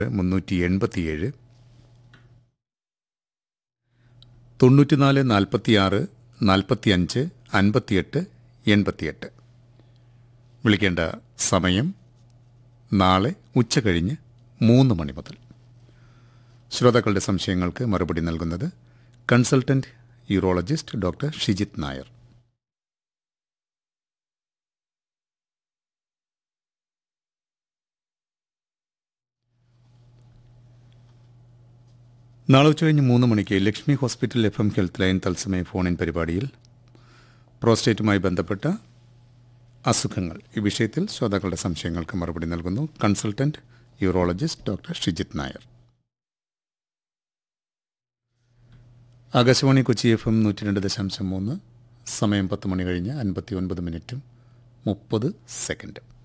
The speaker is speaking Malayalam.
മുന്നൂറ്റി എൺപത്തിയേഴ് തൊണ്ണൂറ്റിനാല് നാൽപ്പത്തിയാറ് നാൽപ്പത്തിയഞ്ച് അൻപത്തിയെട്ട് എൺപത്തിയെട്ട് വിളിക്കേണ്ട സമയം നാളെ ഉച്ച കഴിഞ്ഞ് മൂന്ന് മണി മുതൽ ശ്രോതാക്കളുടെ സംശയങ്ങൾക്ക് മറുപടി നൽകുന്നത് consultant urologist doctor Shijith Nair നാളെ ഉച്ചകഴിഞ്ഞ് മൂന്ന് മണിക്ക് Lakshmi hospital F M health line തത്സമയ ഫോണിൻ പരിപാടിയിൽ പ്രോസ്റ്റേറ്റുമായി ബന്ധപ്പെട്ട അസുഖങ്ങൾ ഈ വിഷയത്തിൽ ശ്രോതാക്കളുടെ സംശയങ്ങൾക്ക് മറുപടി നൽകുന്നു consultant urologist doctor Shijith Nair Akashvani Kochi F M നൂറ്റി രണ്ട് ദശാംശം മൂന്ന് സമയം പത്ത് മണി കഴിഞ്ഞ് അൻപത്തി ഒൻപത് മിനിറ്റും മുപ്പത് സെക്കൻഡ്